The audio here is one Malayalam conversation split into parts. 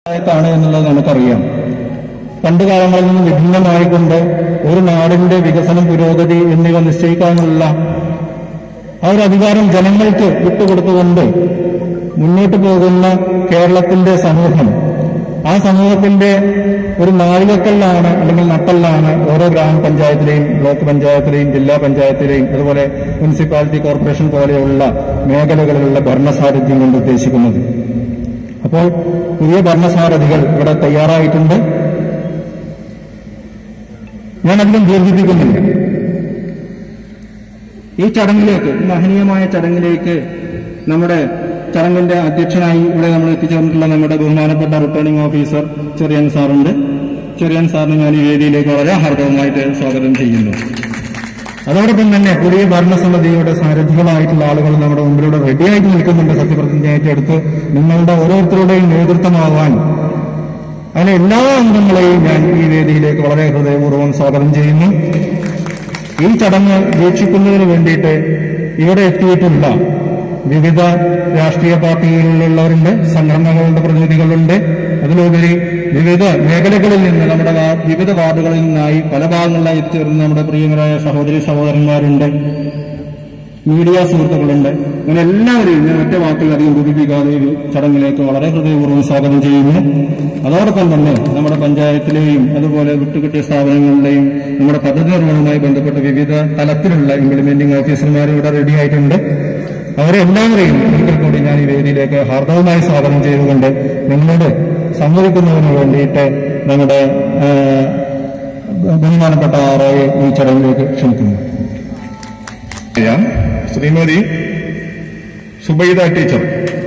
പഞ്ചായത്താണ് എന്നുള്ളത് നമുക്കറിയാം പണ്ട് കാലങ്ങളിൽ നിന്ന് വിഭിന്നമായിക്കൊണ്ട് ഒരു നാടിന്റെ വികസനം പുരോഗതി എന്നിവ നിശ്ചയിക്കാനുള്ള ആ ഒരു അധികാരം ജനങ്ങൾക്ക് വിട്ടുകൊടുത്തുകൊണ്ട് മുന്നോട്ട് പോകുന്ന കേരളത്തിന്റെ സമൂഹം ആ സമൂഹത്തിന്റെ ഒരു നാഴികക്കല്ലാണ് അല്ലെങ്കിൽ നട്ടല്ലാണ് ഓരോ ഗ്രാമപഞ്ചായത്തിലെയും ബ്ലോക്ക് പഞ്ചായത്തിലെയും ജില്ലാ പഞ്ചായത്തിലെയും അതുപോലെ മുനിസിപ്പാലിറ്റി കോർപ്പറേഷൻ പോലെയുള്ള മേഖലകളിലുള്ള ഭരണസാരഥ്യം കൊണ്ട് ഉദ്ദേശിക്കുന്നത് അപ്പോൾ പുതിയ ഭരണസാരഥികൾ ഇവിടെ തയ്യാറായിട്ടുണ്ട് ഞാൻ അതിലും ദീർഘിപ്പിക്കുന്നില്ല ഈ ചടങ്ങിലേക്ക് ഈ മഹനീയമായ ചടങ്ങിലേക്ക് നമ്മുടെ ചടങ്ങിന്റെ അധ്യക്ഷനായി ഇവിടെ നമ്മൾ എത്തിച്ചേർന്നിട്ടുള്ള നമ്മുടെ ബഹുമാനപ്പെട്ട റിട്ടേണിംഗ് ഓഫീസർ ചെറിയൻ സാറുണ്ട് ചെറിയൻ സാറിന് ഞാൻ ഈ വേദിയിലേക്ക് വളരെ ഹാർദവമായിട്ട് സ്വാഗതം ചെയ്യുന്നു അതോടൊപ്പം തന്നെ പുതിയ ഭരണസമിതിയുടെ സാരഥികളായിട്ടുള്ള ആളുകൾ നമ്മുടെ മുമ്പിലൂടെ റെഡിയായിട്ട് നിൽക്കുന്നുണ്ട് സത്യപ്രതിജ്ഞ ഏറ്റെടുത്ത് നിങ്ങളുടെ ഓരോരുത്തരുടെയും നേതൃത്വമാവാൻ അങ്ങനെ എല്ലാ അംഗങ്ങളെയും ഞാൻ ഈ വേദിയിലേക്ക് വളരെ ഹൃദയപൂർവ്വം സ്വാഗതം ചെയ്യുന്നു ഈ ചടങ്ങ് വീക്ഷിക്കുന്നതിന് വേണ്ടിയിട്ട് ഇവിടെ എത്തിയിട്ടുള്ള വിവിധ രാഷ്ട്രീയ പാർട്ടികളിലുള്ളവരുണ്ട് സംഘടനകളുടെ പ്രതിനിധികളുണ്ട് അതിലുപരി വിവിധ മേഖലകളിൽ നിന്ന് നമ്മുടെ വാ- വിവിധ വാർഡുകളിൽ നിന്നായി പല ഭാഗങ്ങളിലായി എത്തിച്ചേർന്ന നമ്മുടെ പ്രിയങ്കരായ സഹോദരി സഹോദരന്മാരുണ്ട് മീഡിയ സുഹൃത്തുക്കളുണ്ട് അങ്ങനെ എല്ലാവരെയും ഞാൻ ഒറ്റ വാക്കിൽ അധികം ബുദ്ധിപ്പിക്കാതെ ഈ ചടങ്ങിലേക്ക് വളരെ ഹൃദയപൂർവ്വം സ്വാഗതം ചെയ്യുന്നു അതോടൊപ്പം തന്നെ നമ്മുടെ പഞ്ചായത്തിലെയും അതുപോലെ വിട്ടുകിട്ടിയ സ്ഥാപനങ്ങളുടെയും നമ്മുടെ പദ്ധതി നിർവഹണവുമായി ബന്ധപ്പെട്ട വിവിധ തലത്തിലുള്ള ഇംപ്ലിമെന്റിംഗ് ഓഫീസർമാർ ഇവിടെ റെഡി ആയിട്ടുണ്ട് അവരെ എല്ലാവരെയും ഒരിക്കൽ കൂടി ഞാൻ ഈ വേദിയിലേക്ക് ഹാർദവമായി സ്വാഗതം ചെയ്തുകൊണ്ട് നിങ്ങളോട് സംവദിക്കുന്നതിന് വേണ്ടിയിട്ട് നമ്മുടെ ആ, ബഹുമാനപ്പെട്ട ആറോയെ ഈ ചടങ്ങിലേക്ക് ക്ഷണിക്കുന്നു ചെയ്യാം ശ്രീമതി സുബൈദ ടീച്ചർ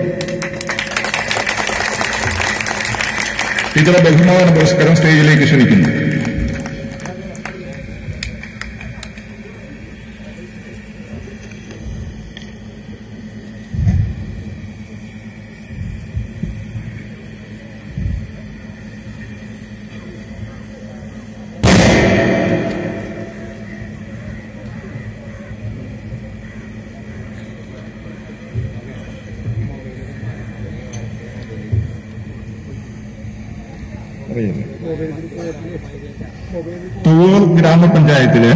ടീച്ചറെ ബഹുമാന പുരസ്കാരം സ്റ്റേജിലേക്ക് ക്ഷണിക്കുന്നു തൂർ ഗ്രാമപഞ്ചായത്തിലെ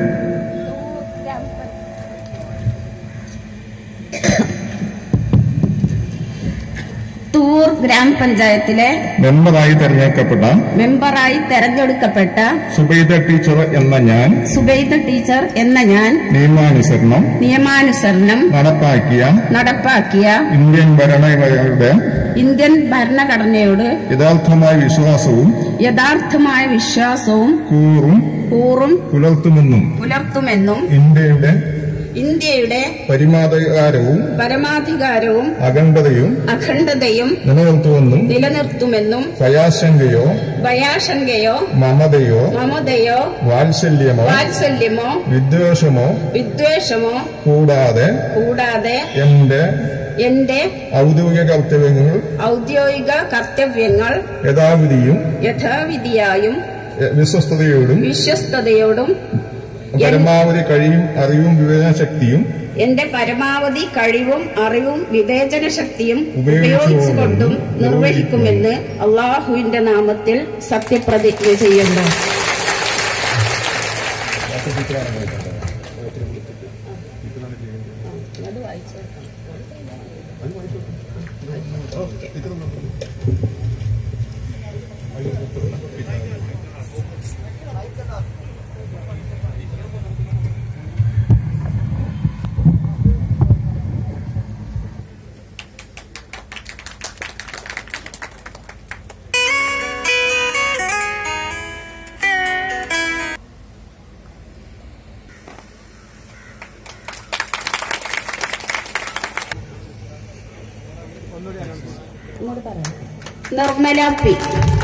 തൂർ ഗ്രാമപഞ്ചായത്തിലെ മെമ്പറായി തെരഞ്ഞെടുക്കപ്പെട്ട മെമ്പറായി തെരഞ്ഞെടുക്കപ്പെട്ട സുബൈദ ടീച്ചർ എന്ന ഞാൻ സുബൈദ ടീച്ചർ എന്ന ഞാൻ നിയമാനുസരണം നിയമാനുസരണം നടപ്പാക്കിയ നടപ്പാക്കിയ ഇന്ത്യൻ ഭരണഘടനയുടെ ഇന്ത്യൻ ഭരണഘടനയോട് യഥാർത്ഥമായ വിശ്വാസവും യഥാർത്ഥമായ വിശ്വാസവും കൂറും കൂറും പുലർത്തുമെന്നും പുലർത്തുമെന്നും ഇന്ത്യയുടെ ഇന്ത്യയുടെ പരിമാധികാരവും പരമാധികാരവും അഖണ്ഡതയും അഖണ്ഡതയും നിലനിർത്തുമെന്നും നിലനിർത്തുമെന്നും ഭയാശങ്കയോ ഭയാശങ്കയോ മമതയോ മമതയോ വാത്സല്യമോ വാത്സല്യമോ വിദ്വേഷമോ വിദ്വേഷമോ കൂടാതെ കൂടാതെ എന്റെ എന്റെ ഔദ്യോഗിക കർത്തവ്യങ്ങൾ ഔദ്യോഗിക കർത്തവ്യങ്ങൾ യഥാവിധിയും യഥാവിധിയായും എ- വിശ്വസ്തയോടും വിശ്വസ്തയോടും പരമാവധി കഴിയും അറിവും വിവേചന ശക്തിയും എന്റെ പരമാവധി കഴിവും അറിവും വിവേചന ശക്തിയും ഉപയോഗിച്ചുകൊണ്ടും ഉപയോഗിച്ചുകൊണ്ടും നിർവഹിക്കുമെന്ന് അള്ളാഹുവിന്റെ നാമത്തിൽ സത്യപ്രതിജ്ഞ ചെയ്യുന്നു നിർമ്മല പി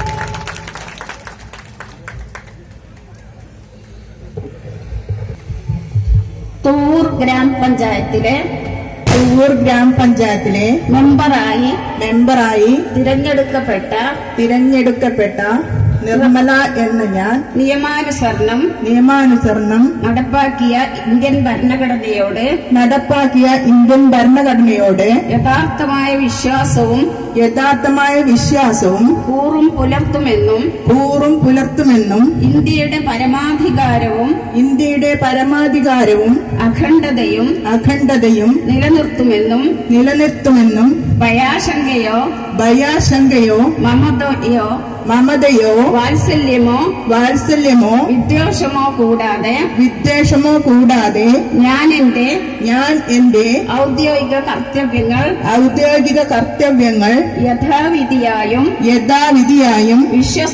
തൂർ ഗ്രാമപഞ്ചായത്തിലെ തൂർ ഗ്രാമപഞ്ചായത്തിലെ മെമ്പറായി മെമ്പറായി തിരഞ്ഞെടുക്കപ്പെട്ട തിരഞ്ഞെടുക്കപ്പെട്ട നിർമ്മല എന്ന ഞാൻ നിയമാനുസരണം നിയമാനുസരണം നടപ്പാക്കിയ ഇന്ത്യൻ ഭരണഘടനയോട് നടപ്പാക്കിയ ഇന്ത്യൻ ഭരണഘടനയോട് യഥാർത്ഥമായ വിശ്വാസവും യഥാർത്ഥമായ വിശ്വാസവും കൂറും പുലർത്തുമെന്നും കൂറും പുലർത്തുമെന്നും ഇന്ത്യയുടെ പരമാധികാരവും ഇന്ത്യയുടെ പരമാധികാരവും അഖണ്ഡതയും അഖണ്ഡതയും നിലനിർത്തുമെന്നും നിലനിർത്തുമെന്നും ഭയാശങ്കയോ ഭയാശങ്കയോ മമതയോ മമതയോ വാത്സല്യമോ വാത്സല്യമോ വിദ്വേഷമോ കൂടാതെ വിദ്വേഷമോ കൂടാതെ ഞാൻ എന്റെ ഞാൻ എന്റെ ഔദ്യോഗിക കർത്തവ്യങ്ങൾ ഔദ്യോഗിക കർത്തവ്യങ്ങൾ യഥാവിധിയായും യഥാവിധിയായും വിശ്വസ്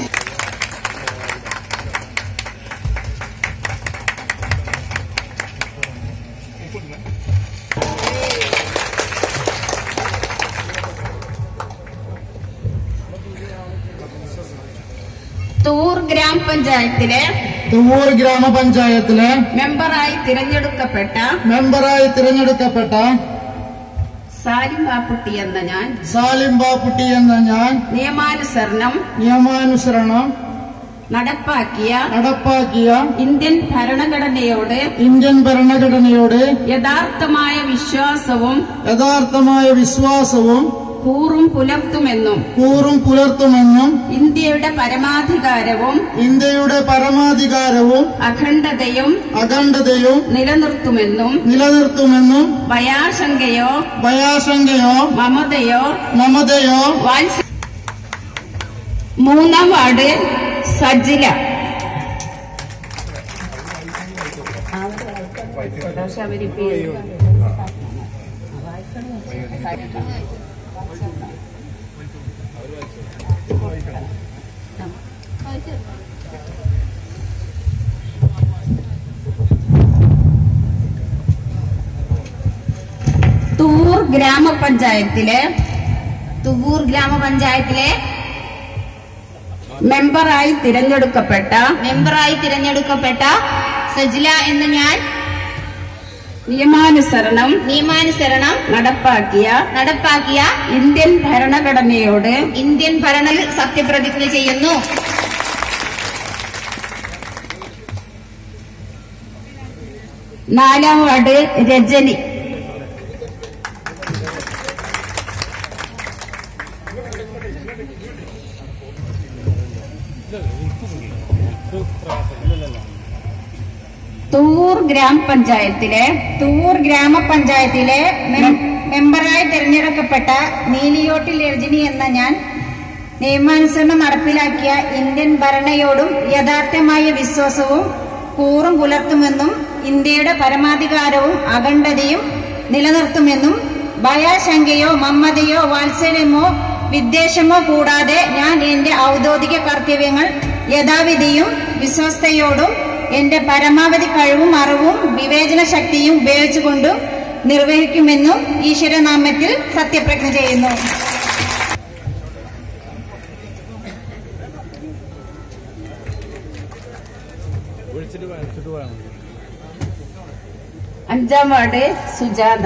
തൂർ ഗ്രാമപഞ്ചായത്തിലെ തുവൂർ ഗ്രാമപഞ്ചായത്തിലെ മെമ്പറായി തിരഞ്ഞെടുക്കപ്പെട്ട മെമ്പറായി തിരഞ്ഞെടുക്കപ്പെട്ട സാലിം ബാപ്പുട്ടി എന്ന ഞാൻ സാലിം ബാപ്പുട്ടി എന്ന ഞാൻ നിയമാനുസരണം നിയമാനുസരണം നടപ്പാക്കിയ നടപ്പാക്കിയ ഇന്ത്യൻ ഭരണഘടനയോട് ഇന്ത്യൻ ഭരണഘടനയോട് യഥാർത്ഥമായ വിശ്വാസവും യഥാർത്ഥമായ വിശ്വാസവും കൂറും പുലർത്തുമെന്നും കൂറും പുലർത്തുമെന്നും ഇന്ത്യയുടെ പരമാധികാരവും ഇന്ത്യയുടെ പരമാധികാരവും അഖണ്ഡതയും അഖണ്ഡതയും നിലനിർത്തുമെന്നും നിലനിർത്തുമെന്നും ഭയാശങ്കയോ ഭയാശങ്കയോ മമതയോ മമതയോ വാത്സ മൂന്നാം വാർഡ് സജില തൂർ ഗ്രാമപഞ്ചായത്തിലെ തുവൂർ ഗ്രാമപഞ്ചായത്തിലെ മെമ്പറായി തിരഞ്ഞെടുക്കപ്പെട്ട മെമ്പറായി തിരഞ്ഞെടുക്കപ്പെട്ട സജില എന്ന ഞാൻ നിയമാനുസരണം നിയമാനുസരണം നടപ്പാക്കിയ നടപ്പാക്കിയ ഇന്ത്യൻ ഭരണഘടനയോട് ഇന്ത്യൻ ഭരണ സത്യപ്രതിജ്ഞ ചെയ്യുന്നു നാലാം വാർഡ് രജനി തൂർ ഗ്രാമപഞ്ചായത്തിലെ തുവൂർ ഗ്രാമപഞ്ചായത്തിലെ മെം- മെമ്പറായി തിരഞ്ഞെടുക്കപ്പെട്ട നീലിയോട്ടിൽ രജനി എന്ന ഞാൻ നിയമാനുസരണം നടപ്പിലാക്കിയ ഇന്ത്യൻ ഭരണയോടും യഥാർത്ഥമായ വിശ്വാസവും കൂറും പുലർത്തുമെന്നും ഇന്ത്യയുടെ പരമാധികാരവും അഖണ്ഡതയും നിലനിർത്തുമെന്നും ഭയാശങ്കയോ മമ്മതയോ വാത്സല്യമോ വിദ്വേഷമോ കൂടാതെ ഞാൻ എന്റെ ഔദ്യോഗിക കർത്തവ്യങ്ങൾ യഥാവിധിയും വിശ്വസ്തയോടും എന്റെ പരമാവധി കഴിവും അറിവും വിവേചന ശക്തിയും ഉപയോഗിച്ചുകൊണ്ടും നിർവഹിക്കുമെന്നും ഈശ്വരനാമത്തിൽ സത്യപ്രതിജ്ഞ ചെയ്യുന്നു അഞ്ചാം വാർഡ് സുജാത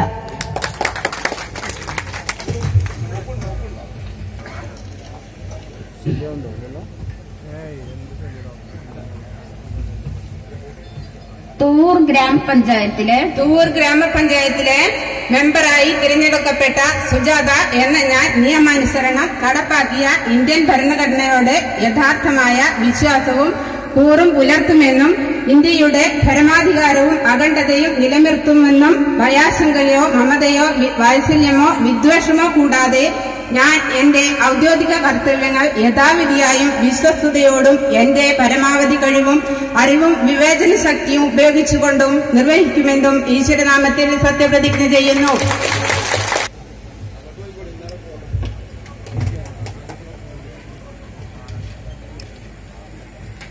തൂർ ഗ്രാമപഞ്ചായത്തിലെ തൂർ ഗ്രാമപഞ്ചായത്തിലെ മെമ്പറായി തിരഞ്ഞെടുക്കപ്പെട്ട സുജാത എന്ന ഞാൻ നിയമാനുസരണം നടപ്പാക്കിയ ഇന്ത്യൻ ഭരണഘടനയോട് യഥാർത്ഥമായ വിശ്വാസവും കൂറും പുലർത്തുമെന്നും ഇന്ത്യയുടെ പരമാധികാരവും അഖണ്ഡതയും നിലനിർത്തുമെന്നും ഭയാശങ്കയോ മമതയോ വി- വാത്സല്യമോ വിദ്വേഷമോ കൂടാതെ ഞാൻ എന്റെ ഔദ്യോഗിക കർത്തവ്യങ്ങൾ യഥാവിധിയായും വിശ്വസ്തയോടും എന്റെ പരമാവധി കഴിവും അറിവും വിവേചന ശക്തിയും ഉപയോഗിച്ചുകൊണ്ടും നിർവഹിക്കുമെന്നും ഈശ്വരനാമത്തിൽ സത്യപ്രതിജ്ഞ ചെയ്യുന്നു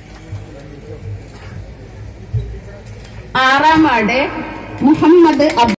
ആറാം വാർഡ് മുഹമ്മദ് അബ്ദുൾ